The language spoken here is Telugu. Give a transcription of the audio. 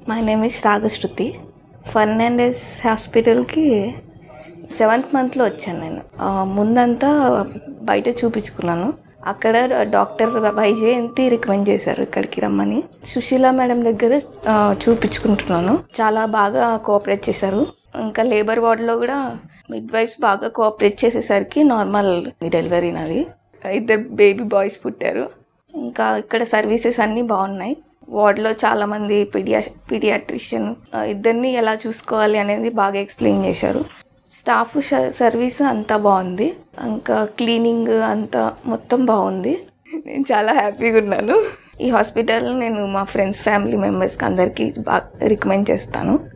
my name is Ragashruti Fernandes హాస్పిటల్కి సెవెంత్ మంత్లో వచ్చాను నేను ఆ, ముందంతా బయట చూపించుకున్నాను అక్కడ డాక్టర్ వైజయంతి రికమెండ్ చేశారు ఇక్కడికి రమ్మని సుశీల మేడం దగ్గర ఆ, చూపించుకుంటున్నాను చాలా బాగా కోఆపరేట్ చేశారు ఇంకా లేబర్ వార్డులో కూడా మిడ్ వైఫ్స్ బాగా కోఆపరేట్ చేసేసరికి నార్మల్ డెలివరీ నాది ఇద్దరు బేబీ బాయ్స్ పుట్టారు ఇంకా ఇక్కడ సర్వీసెస్ అన్నీ బాగున్నాయి వార్డులో చాలామంది పీడియా పీడియాట్రిషియన్ ఇద్దరిని ఎలా చూసుకోవాలి అనేది బాగా ఎక్స్ప్లెయిన్ చేశారు స్టాఫ్ సర్వీస్ అంతా బాగుంది ఇంకా క్లీనింగ్ అంతా మొత్తం బాగుంది నేను చాలా హ్యాపీగా ఉన్నాను ఈ హాస్పిటల్ నేను మా ఫ్రెండ్స్ ఫ్యామిలీ మెంబర్స్కి అందరికీ బాగా రికమెండ్ చేస్తాను